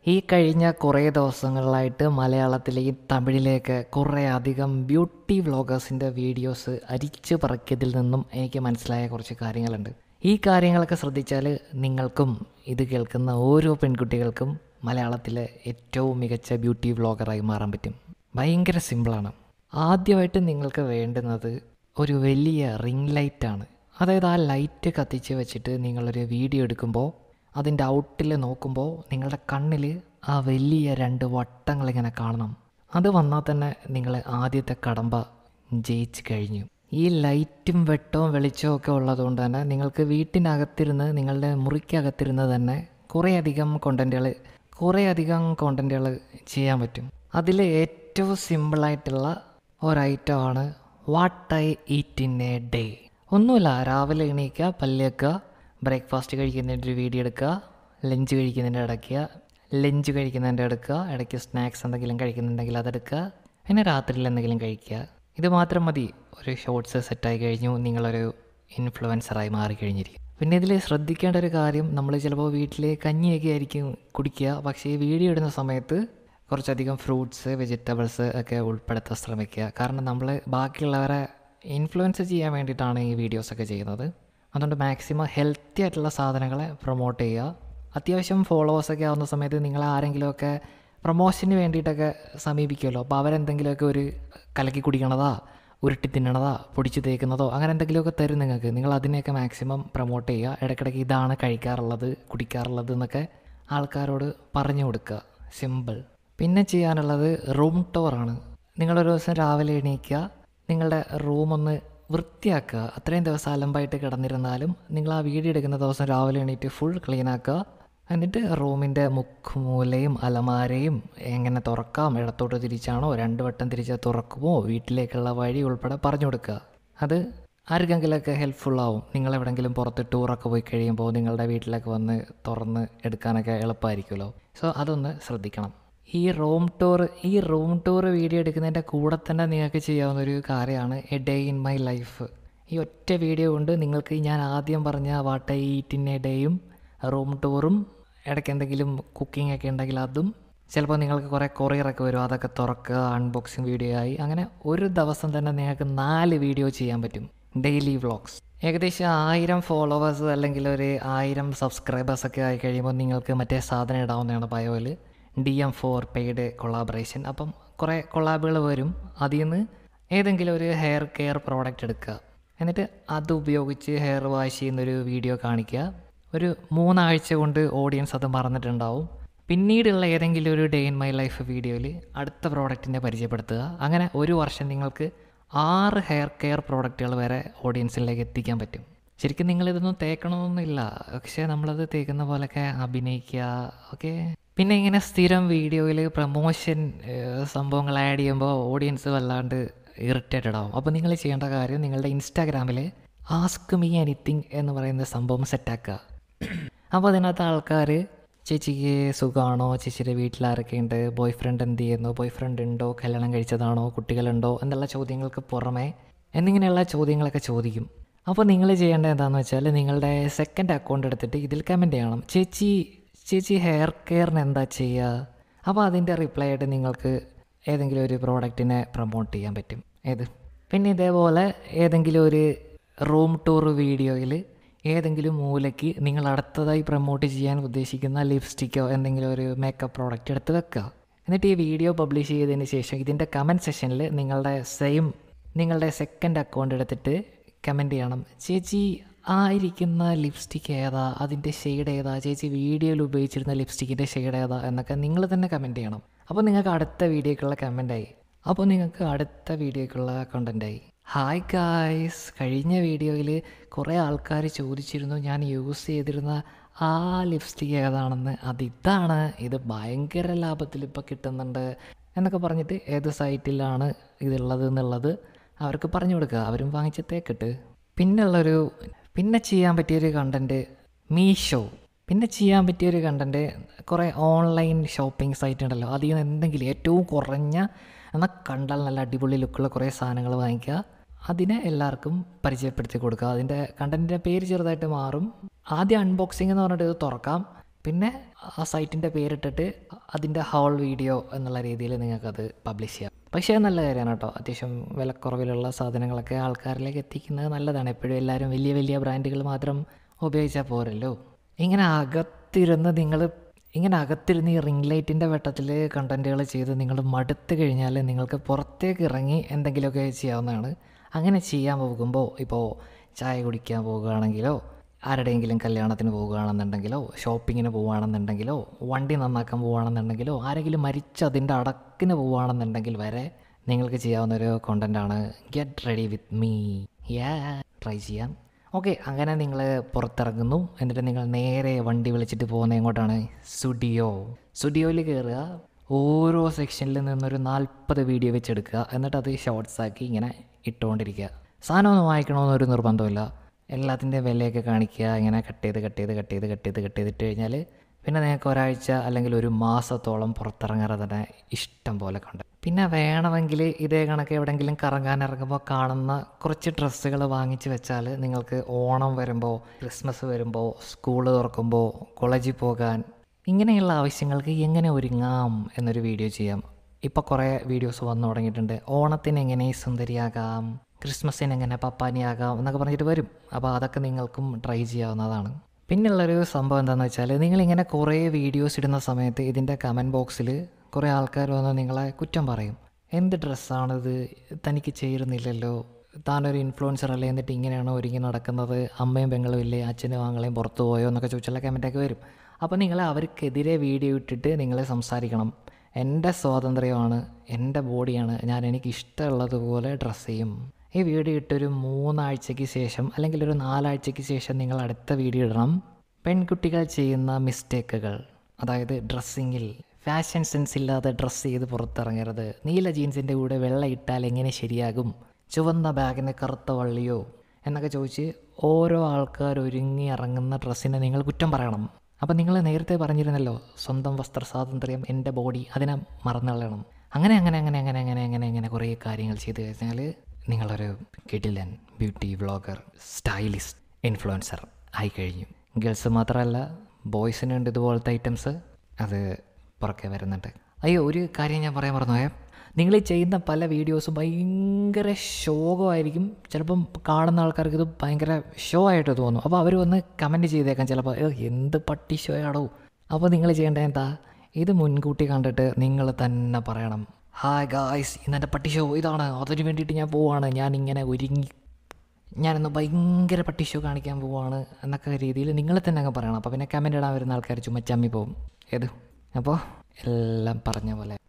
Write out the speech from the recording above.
ഈ കഴിഞ്ഞ കുറേ ദിവസങ്ങളിലായിട്ട് മലയാളത്തിലേക്ക് തമിഴിലേക്ക് കുറേ അധികം ബ്യൂട്ടി വ്ളോഗേഴ്സിൻ്റെ വീഡിയോസ് അരിച്ചു പറക്കിയതിൽ നിന്നും എനിക്ക് മനസ്സിലായ കുറച്ച് കാര്യങ്ങളുണ്ട് ഈ കാര്യങ്ങളൊക്കെ ശ്രദ്ധിച്ചാൽ നിങ്ങൾക്കും ഇത് കേൾക്കുന്ന ഓരോ പെൺകുട്ടികൾക്കും മലയാളത്തിലെ ഏറ്റവും മികച്ച ബ്യൂട്ടി വ്ളോഗറായി മാറാൻ പറ്റും ഭയങ്കര സിമ്പിളാണ് ആദ്യമായിട്ട് നിങ്ങൾക്ക് വേണ്ടുന്നത് ഒരു വലിയ റിംഗ് ലൈറ്റാണ് അതായത് ആ ലൈറ്റ് കത്തിച്ച് വെച്ചിട്ട് നിങ്ങളൊരു വീഡിയോ എടുക്കുമ്പോൾ അതിൻ്റെ ഔട്ടിൽ നോക്കുമ്പോൾ നിങ്ങളുടെ കണ്ണിൽ ആ വലിയ രണ്ട് വട്ടങ്ങളിങ്ങനെ കാണണം അത് വന്നാൽ തന്നെ നിങ്ങൾ ആദ്യത്തെ കടമ്പ ജയിച്ച് കഴിഞ്ഞു ഈ ലൈറ്റും വെട്ടവും വെളിച്ചവും ഒക്കെ ഉള്ളതുകൊണ്ട് തന്നെ നിങ്ങൾക്ക് വീട്ടിനകത്തിരുന്ന് നിങ്ങളുടെ മുറിക്കകത്തിരുന്ന് തന്നെ കുറേയധികം കോണ്ടൻറ്റുകൾ കുറേയധികം കോണ്ടൻറ്റുകൾ ചെയ്യാൻ പറ്റും അതിൽ ഏറ്റവും സിമ്പിളായിട്ടുള്ള ഒരൈറ്റമാണ് what I eat in a day ഒന്നുമില്ല രാവിലെ എണീക്കുക പല്ലേക്കുക ബ്രേക്ക്ഫാസ്റ്റ് കഴിക്കുന്നതിൻ്റെ ഒരു വീഡിയോ എടുക്കുക ലഞ്ച് കഴിക്കുന്നതിൻ്റെ ഇടയ്ക്കുക ലഞ്ച് കഴിക്കുന്നതിൻ്റെ എടുക്കുക ഇടയ്ക്ക് സ്നാക്സ് എന്തെങ്കിലും കഴിക്കുന്നുണ്ടെങ്കിൽ അതെടുക്കുക പിന്നെ രാത്രിയിൽ എന്തെങ്കിലും കഴിക്കുക ഇത് മാത്രം മതി ഒരു ഷോർട്സ് സെറ്റായി കഴിഞ്ഞു നിങ്ങളൊരു ഇൻഫ്ലുവൻസറായി മാറിക്കഴിഞ്ഞിരിക്കും പിന്നെ ഇതിൽ ശ്രദ്ധിക്കേണ്ട ഒരു കാര്യം നമ്മൾ ചിലപ്പോൾ വീട്ടിൽ കഞ്ഞിയൊക്കെ ആയിരിക്കും കുടിക്കുക പക്ഷേ ഈ വീഡിയോ ഇടുന്ന സമയത്ത് കുറച്ചധികം ഫ്രൂട്ട്സ് വെജിറ്റബിൾസ് ഒക്കെ ഉൾപ്പെടുത്താൻ ശ്രമിക്കുക കാരണം നമ്മൾ ബാക്കിയുള്ളവരെ ഇൻഫ്ലുവൻസ് ചെയ്യാൻ വേണ്ടിയിട്ടാണ് ഈ വീഡിയോസൊക്കെ ചെയ്യുന്നത് അതുകൊണ്ട് മാക്സിമം ഹെൽത്തി ആയിട്ടുള്ള സാധനങ്ങളെ പ്രൊമോട്ട് ചെയ്യുക അത്യാവശ്യം ഫോളോവേഴ്സൊക്കെ ആവുന്ന സമയത്ത് നിങ്ങൾ ആരെങ്കിലുമൊക്കെ പ്രൊമോഷന് വേണ്ടിയിട്ടൊക്കെ സമീപിക്കുമല്ലോ അപ്പോൾ അവരെന്തെങ്കിലുമൊക്കെ ഒരു കലക്കി കുടിക്കണതാ ഉരുട്ടി തിന്നണതാ പൊടിച്ച് തേക്കുന്നതോ അങ്ങനെ എന്തെങ്കിലുമൊക്കെ തരും നിങ്ങൾക്ക് നിങ്ങൾ അതിനെയൊക്കെ മാക്സിമം പ്രൊമോട്ട് ചെയ്യുക ഇടയ്ക്കിടയ്ക്ക് ഇതാണ് കഴിക്കാറുള്ളത് കുടിക്കാറുള്ളത് എന്നൊക്കെ ആൾക്കാരോട് പറഞ്ഞു കൊടുക്കുക സിമ്പിൾ പിന്നെ ചെയ്യാനുള്ളത് റൂം ടൂറാണ് നിങ്ങളൊരു ദിവസം രാവിലെ എണീക്കുക നിങ്ങളുടെ റൂമൊന്ന് വൃത്തിയാക്കുക അത്രയും ദിവസം അലമ്പായിട്ട് കിടന്നിരുന്നാലും നിങ്ങൾ ആ വീഡിയോ എടുക്കുന്ന ദിവസം രാവിലെ എണീറ്റ് ഫുൾ ക്ലീൻ ആക്കുക എന്നിട്ട് റൂമിൻ്റെ മുക്കുമൂലയും അലമാരയും എങ്ങനെ തുറക്കാം ഇടത്തോട്ട് തിരിച്ചാണോ രണ്ട് വട്ടം തിരിച്ച് തുറക്കുമോ വീട്ടിലേക്കുള്ള വഴി ഉൾപ്പെടെ പറഞ്ഞു കൊടുക്കുക അത് ആർക്കെങ്കിലുമൊക്കെ ഹെൽപ്ഫുള്ളാവും നിങ്ങൾ എവിടെയെങ്കിലും പുറത്ത് ടൂറൊക്കെ പോയി കഴിയുമ്പോൾ നിങ്ങളുടെ വീട്ടിലൊക്കെ വന്ന് തുറന്ന് എടുക്കാനൊക്കെ എളുപ്പമായിരിക്കുമല്ലോ സോ അതൊന്ന് ശ്രദ്ധിക്കണം ഈ റൂം ടൂർ ഈ റൂം ടൂർ വീഡിയോ എടുക്കുന്നതിൻ്റെ കൂടെ തന്നെ നിങ്ങൾക്ക് ചെയ്യാവുന്ന ഒരു കാര്യമാണ് a day in my life ഈ ഒറ്റ വീഡിയോ കൊണ്ട് നിങ്ങൾക്ക് ഞാൻ ആദ്യം പറഞ്ഞ വാട്ട ഈറ്റിൻ എ ഡേയും റൂം ടൂറും ഇടയ്ക്ക് എന്തെങ്കിലും കുക്കിംഗ് ഒക്കെ ഉണ്ടെങ്കിൽ അതും ചിലപ്പോൾ നിങ്ങൾക്ക് കുറേ കൊറിയറൊക്കെ വരും അതൊക്കെ തുറക്കുക അൺബോക്സിങ് വീഡിയോ ആയി അങ്ങനെ ഒരു ദിവസം തന്നെ നിങ്ങൾക്ക് നാല് വീഡിയോ ചെയ്യാൻ പറ്റും ഡെയിലി വ്ളോഗ്സ് ഏകദേശം ആയിരം ഫോളോവേഴ്സ് അല്ലെങ്കിൽ ഒരു ആയിരം സബ്സ്ക്രൈബേഴ്സ് ഒക്കെ ആയി കഴിയുമ്പോൾ നിങ്ങൾക്ക് മറ്റേ സാധനം ഇടാവുന്നതാണ് ബയോയിൽ D M for paid collaboration അപ്പം കുറേ കൊളാബുകൾ വരും അതിൽ നിന്ന് ഏതെങ്കിലും ഒരു ഹെയർ കെയർ പ്രോഡക്റ്റ് എടുക്കുക എന്നിട്ട് അത് ഉപയോഗിച്ച് ഹെയർ വാഷ് ചെയ്യുന്നൊരു വീഡിയോ കാണിക്കുക ഒരു മൂന്നാഴ്ച കൊണ്ട് ഓഡിയൻസ് അത് മറന്നിട്ടുണ്ടാവും പിന്നീടുള്ള ഏതെങ്കിലും ഒരു ഡേ ഇൻ മൈ ലൈഫ് വീഡിയോയിൽ അടുത്ത പ്രോഡക്റ്റിനെ പരിചയപ്പെടുത്തുക അങ്ങനെ ഒരു വർഷം നിങ്ങൾക്ക് ആറ് ഹെയർ കെയർ പ്രോഡക്റ്റുകൾ വരെ ഓഡിയൻസിലേക്ക് എത്തിക്കാൻ പറ്റും ശരിക്കും നിങ്ങളിതൊന്നും തേക്കണമെന്നില്ല പക്ഷേ നമ്മളത് തേക്കുന്ന പോലെയൊക്കെ അഭിനയിക്കുക ഓക്കെ പിന്നെ ഇങ്ങനെ സ്ഥിരം വീഡിയോയിൽ പ്രമോഷൻ സംഭവങ്ങൾ ആഡ് ചെയ്യുമ്പോൾ ഓഡിയൻസ് വല്ലാണ്ട് ഇറിറ്റേറ്റഡ് ആവും അപ്പോൾ നിങ്ങൾ ചെയ്യേണ്ട കാര്യം നിങ്ങളുടെ ഇൻസ്റ്റാഗ്രാമിൽ ആസ്ക് മീ എനിത്തിങ് എന്ന് പറയുന്ന സംഭവം സെറ്റാക്കുക അപ്പോൾ അതിനകത്ത് ആൾക്കാർ ചേച്ചിക്ക് സുഖമാണോ ചേച്ചിയുടെ വീട്ടിലാരൊക്കെ ഉണ്ട് ബോയ് ഫ്രണ്ട് എന്ത് ചെയ്യുന്നു ബോയ് ഫ്രണ്ട് ഉണ്ടോ കല്യാണം കഴിച്ചതാണോ കുട്ടികളുണ്ടോ എന്നുള്ള ചോദ്യങ്ങൾക്ക് പുറമെ എന്നിങ്ങനെയുള്ള ചോദ്യങ്ങളൊക്കെ ചോദിക്കും അപ്പോൾ നിങ്ങൾ ചെയ്യേണ്ടത് എന്താണെന്ന് വെച്ചാൽ നിങ്ങളുടെ സെക്കൻഡ് അക്കൗണ്ട് എടുത്തിട്ട് ഇതിൽ കമൻറ്റ് ചെയ്യണം ചേച്ചി ചേച്ചി ഹെയർ കെയറിന് എന്താ ചെയ്യുക അപ്പോൾ അതിൻ്റെ റിപ്ലൈ ആയിട്ട് നിങ്ങൾക്ക് ഏതെങ്കിലും ഒരു പ്രോഡക്റ്റിനെ പ്രൊമോട്ട് ചെയ്യാൻ പറ്റും ഏത് പിന്നെ ഇതേപോലെ ഏതെങ്കിലും ഒരു റൂം ടൂർ വീഡിയോയിൽ ഏതെങ്കിലും മൂലയ്ക്ക് നിങ്ങൾ അടുത്തതായി പ്രൊമോട്ട് ചെയ്യാൻ ഉദ്ദേശിക്കുന്ന ലിപ്സ്റ്റിക്കോ എന്തെങ്കിലും ഒരു മേക്കപ്പ് പ്രോഡക്റ്റ് എടുത്ത് വെക്കുക എന്നിട്ട് ഈ വീഡിയോ പബ്ലിഷ് ചെയ്തതിന് ശേഷം ഇതിൻ്റെ കമൻറ്റ് സെഷനിൽ നിങ്ങളുടെ സെയിം നിങ്ങളുടെ സെക്കൻഡ് അക്കൗണ്ട് എടുത്തിട്ട് കമൻറ്റ് ചെയ്യണം ചേച്ചി ആ ഇരിക്കുന്ന ലിപ്സ്റ്റിക് ഏതാ അതിൻ്റെ ഷെയ്ഡ് ഏതാ ചേച്ചി വീഡിയോയിൽ ഉപയോഗിച്ചിരുന്ന ലിപ്സ്റ്റിക്കിൻ്റെ ഷെയ്ഡ് ഏതാ എന്നൊക്കെ നിങ്ങൾ തന്നെ കമൻറ്റ് ചെയ്യണം അപ്പോൾ നിങ്ങൾക്ക് അടുത്ത വീഡിയോക്കുള്ള കമൻറ്റായി അപ്പോൾ നിങ്ങൾക്ക് അടുത്ത വീഡിയോക്കുള്ള കണ്ടൻറ്റായി ഹായ് ഗായ്സ് കഴിഞ്ഞ വീഡിയോയിൽ കുറേ ആൾക്കാർ ചോദിച്ചിരുന്നു ഞാൻ യൂസ് ചെയ്തിരുന്ന ആ ലിപ്സ്റ്റിക് ഏതാണെന്ന് അതിതാണ് ഇത് ഭയങ്കര ലാഭത്തിൽ ഇപ്പോൾ കിട്ടുന്നുണ്ട് എന്നൊക്കെ പറഞ്ഞിട്ട് ഏത് സൈറ്റിലാണ് ഇതുള്ളത് എന്നുള്ളത് അവർക്ക് പറഞ്ഞു കൊടുക്കുക അവരും വാങ്ങിച്ച് തേക്കിട്ട് പിന്നുള്ളൊരു പിന്നെ ചെയ്യാൻ പറ്റിയൊരു കണ്ടൻറ്റ് മീഷോ പിന്നെ ചെയ്യാൻ പറ്റിയൊരു കണ്ടൻറ്റ് കുറേ ഓൺലൈൻ ഷോപ്പിംഗ് സൈറ്റ് ഉണ്ടല്ലോ അതിൽ നിന്ന് എന്തെങ്കിലും ഏറ്റവും കുറഞ്ഞ എന്നാൽ കണ്ടാൽ നല്ല അടിപൊളി ലുക്കുള്ള കുറേ സാധനങ്ങൾ വാങ്ങിക്കുക അതിനെ എല്ലാവർക്കും പരിചയപ്പെടുത്തി കൊടുക്കുക അതിൻ്റെ കണ്ടൻറ്റിൻ്റെ പേര് ചെറുതായിട്ട് മാറും ആദ്യം അൺബോക്സിംഗ് എന്ന് പറഞ്ഞിട്ട് ഇത് തുറക്കാം പിന്നെ ആ സൈറ്റിൻ്റെ പേരിട്ടിട്ട് അതിൻ്റെ ഹോൾ വീഡിയോ എന്നുള്ള രീതിയിൽ നിങ്ങൾക്കത് പബ്ലിഷ് ചെയ്യാം പക്ഷേ അത് നല്ല കാര്യമാണ് കേട്ടോ അത്യാവശ്യം വിലക്കുറവിലുള്ള സാധനങ്ങളൊക്കെ ആൾക്കാരിലേക്ക് എത്തിക്കുന്നത് നല്ലതാണ് എപ്പോഴും എല്ലാവരും വലിയ വലിയ ബ്രാൻഡുകൾ മാത്രം ഉപയോഗിച്ചാൽ പോരല്ലോ ഇങ്ങനെ അകത്തിരുന്ന് നിങ്ങൾ ഇങ്ങനെ അകത്തിരുന്ന് ഈ റിംഗ് ലൈറ്റിൻ്റെ വെട്ടത്തിൽ കണ്ടൻറ്റുകൾ ചെയ്ത് നിങ്ങൾ മടുത്ത് കഴിഞ്ഞാൽ നിങ്ങൾക്ക് പുറത്തേക്ക് ഇറങ്ങി എന്തെങ്കിലുമൊക്കെ ചെയ്യാവുന്നതാണ് അങ്ങനെ ചെയ്യാൻ പോകുമ്പോൾ ഇപ്പോൾ ചായ കുടിക്കാൻ പോകുകയാണെങ്കിലോ ആരുടെയെങ്കിലും കല്യാണത്തിന് പോകുകയാണെന്നുണ്ടെങ്കിലോ ഷോപ്പിങ്ങിന് പോവുകയാണെന്നുണ്ടെങ്കിലോ വണ്ടി നന്നാക്കാൻ പോവുകയാണെന്നുണ്ടെങ്കിലോ ആരെങ്കിലും മരിച്ച് അതിൻ്റെ അടക്കിന് പോവുകയാണെന്നുണ്ടെങ്കിൽ വരെ നിങ്ങൾക്ക് ചെയ്യാവുന്ന ഒരു കോണ്ടൻ്റാണ് ഗെറ്റ് റെഡി വിത്ത് മീ യാ ട്രൈ ചെയ്യാം ഓക്കെ അങ്ങനെ നിങ്ങൾ പുറത്തിറങ്ങുന്നു എന്നിട്ട് നിങ്ങൾ നേരെ വണ്ടി വിളിച്ചിട്ട് പോകുന്നത് എങ്ങോട്ടാണ് സ്റ്റുഡിയോ സ്റ്റുഡിയോയിൽ കയറുക ഓരോ സെക്ഷനിൽ നിന്നൊരു നാൽപ്പത് വീഡിയോ വെച്ചെടുക്കുക എന്നിട്ട് അത് ഷോർട്സ് ആക്കി ഇങ്ങനെ ഇട്ടുകൊണ്ടിരിക്കുക സാധനമൊന്നും വായിക്കണമെന്നൊരു നിർബന്ധമില്ല എല്ലാത്തിൻ്റെ വിലയൊക്കെ കാണിക്കുക ഇങ്ങനെ കട്ട് ചെയ്ത് കട്ട് ചെയ്ത് കട്ട് ചെയ്ത് കട്ട് ചെയ്ത് കട്ട് ചെയ്തിട്ട് കഴിഞ്ഞാൽ പിന്നെ നിങ്ങൾക്ക് ഒരാഴ്ച അല്ലെങ്കിൽ ഒരു മാസത്തോളം പുറത്തിറങ്ങാതെ തന്നെ ഇഷ്ടം പോലെ കണ്ട് പിന്നെ വേണമെങ്കിൽ ഇതേ കണക്ക് എവിടെയെങ്കിലും കറങ്ങാൻ ഇറങ്ങുമ്പോൾ കാണുന്ന കുറച്ച് ഡ്രസ്സുകൾ വാങ്ങിച്ച് വെച്ചാൽ നിങ്ങൾക്ക് ഓണം വരുമ്പോൾ ക്രിസ്മസ് വരുമ്പോൾ സ്കൂൾ തുറക്കുമ്പോൾ കോളേജിൽ പോകാൻ ഇങ്ങനെയുള്ള ആവശ്യങ്ങൾക്ക് എങ്ങനെ ഒരുങ്ങാം എന്നൊരു വീഡിയോ ചെയ്യാം ഇപ്പോൾ കുറേ വീഡിയോസ് വന്നു തുടങ്ങിയിട്ടുണ്ട് ഓണത്തിന് എങ്ങനെ സുന്ദരിയാകാം ക്രിസ്മസിന് എങ്ങനെ പപ്പാനിയാകാം എന്നൊക്കെ പറഞ്ഞിട്ട് വരും അപ്പോൾ അതൊക്കെ നിങ്ങൾക്കും ട്രൈ ചെയ്യാവുന്നതാണ് പിന്നുള്ളൊരു സംഭവം എന്താണെന്ന് വെച്ചാൽ നിങ്ങളിങ്ങനെ കുറേ വീഡിയോസ് ഇടുന്ന സമയത്ത് ഇതിൻ്റെ കമൻറ്റ് ബോക്സിൽ കുറേ ആൾക്കാർ വന്ന് നിങ്ങളെ കുറ്റം പറയും എന്ത് ഡ്രസ്സാണിത് തനിക്ക് ചേരുന്നില്ലല്ലോ താനൊരു ഇൻഫ്ലുവൻസർ അല്ലേ എന്നിട്ട് ഇങ്ങനെയാണോ ഒരുങ്ങി നടക്കുന്നത് അമ്മയും പെങ്ങളും ഇല്ലേ അച്ഛനും ആങ്ങളെയും പുറത്തു പോയോ എന്നൊക്കെ ചോദിച്ചുള്ള കമൻറ്റൊക്കെ വരും അപ്പോൾ നിങ്ങൾ അവർക്കെതിരെ വീഡിയോ ഇട്ടിട്ട് നിങ്ങൾ സംസാരിക്കണം എൻ്റെ സ്വാതന്ത്ര്യമാണ് എൻ്റെ ബോഡിയാണ് ഞാൻ എനിക്ക് ഇഷ്ടമുള്ളതുപോലെ ഡ്രസ്സ് ചെയ്യും ഈ വീഡിയോ ഇട്ടൊരു മൂന്നാഴ്ചയ്ക്ക് ശേഷം അല്ലെങ്കിൽ ഒരു നാലാഴ്ചയ്ക്ക് ശേഷം നിങ്ങൾ അടുത്ത വീഡിയോ ഇടണം പെൺകുട്ടികൾ ചെയ്യുന്ന മിസ്റ്റേക്കുകൾ അതായത് ഡ്രസ്സിങ്ങിൽ ഫാഷൻ സെൻസ് ഇല്ലാതെ ഡ്രസ്സ് ചെയ്ത് പുറത്തിറങ്ങരുത് നീല ജീൻസിൻ്റെ കൂടെ വെള്ള ഇട്ടാൽ എങ്ങനെ ശരിയാകും ചുവന്ന ബാഗിന് കറുത്ത വള്ളിയോ എന്നൊക്കെ ചോദിച്ച് ഓരോ ആൾക്കാർ ഒരുങ്ങി ഇറങ്ങുന്ന ഡ്രസ്സിനെ നിങ്ങൾ കുറ്റം പറയണം അപ്പം നിങ്ങൾ നേരത്തെ പറഞ്ഞിരുന്നല്ലോ സ്വന്തം വസ്ത്ര സ്വാതന്ത്ര്യം എൻ്റെ ബോഡി അതിനെ മറന്നുകളയണം അങ്ങനെ അങ്ങനെ അങ്ങനെ അങ്ങനെ അങ്ങനെ അങ്ങനെ അങ്ങനെ കുറേ കാര്യങ്ങൾ ചെയ്ത് കഴിഞ്ഞാൽ നിങ്ങളൊരു കിടിലൻ ബ്യൂട്ടി വ്ളോഗർ സ്റ്റൈലിസ്റ്റ് ഇൻഫ്ലുവൻസർ ആയി കഴിഞ്ഞു ഗേൾസ് മാത്രമല്ല ബോയ്സിനുണ്ട് ഇതുപോലത്തെ ഐറ്റംസ് അത് പുറകെ വരുന്നുണ്ട് അയ്യോ ഒരു കാര്യം ഞാൻ പറയാൻ മറന്നുപോയേ നിങ്ങൾ ഈ ചെയ്യുന്ന പല വീഡിയോസും ഭയങ്കര ശോകമായിരിക്കും ചിലപ്പം കാണുന്ന ആൾക്കാർക്ക് ഇത് ഭയങ്കര ഷോ ആയിട്ട് തോന്നും അപ്പോൾ അവർ വന്ന് കമൻറ്റ് ചെയ്തേക്കാം ചിലപ്പോൾ "ഏ, എന്ത് പട്ടി ഷോ ആടോ അപ്പോൾ നിങ്ങൾ ചെയ്യേണ്ടത് എന്താ ഇത് മുൻകൂട്ടി കണ്ടിട്ട് നിങ്ങൾ തന്നെ പറയണം ഹായ് ഗായ്സ് ഇന്നെൻ്റെ പട്ടി ഷോ ഇതാണ് അതിന് വേണ്ടിയിട്ട് ഞാൻ പോവാണ് ഞാൻ ഇങ്ങനെ ഒരുങ്ങി ഞാനിന്ന് ഭയങ്കര പട്ടി ഷോ കാണിക്കാൻ പോവാണ് എന്നൊക്കെ രീതിയിൽ നിങ്ങൾ തന്നെ അങ്ങ് പറയണം അപ്പോൾ പിന്നെ കമൻ്റ് ഇടാൻ വരുന്ന ആൾക്കാർ ചുമ്മാ ചമ്മി പോകും ഏത് അപ്പോൾ എല്ലാം പറഞ്ഞ പോലെ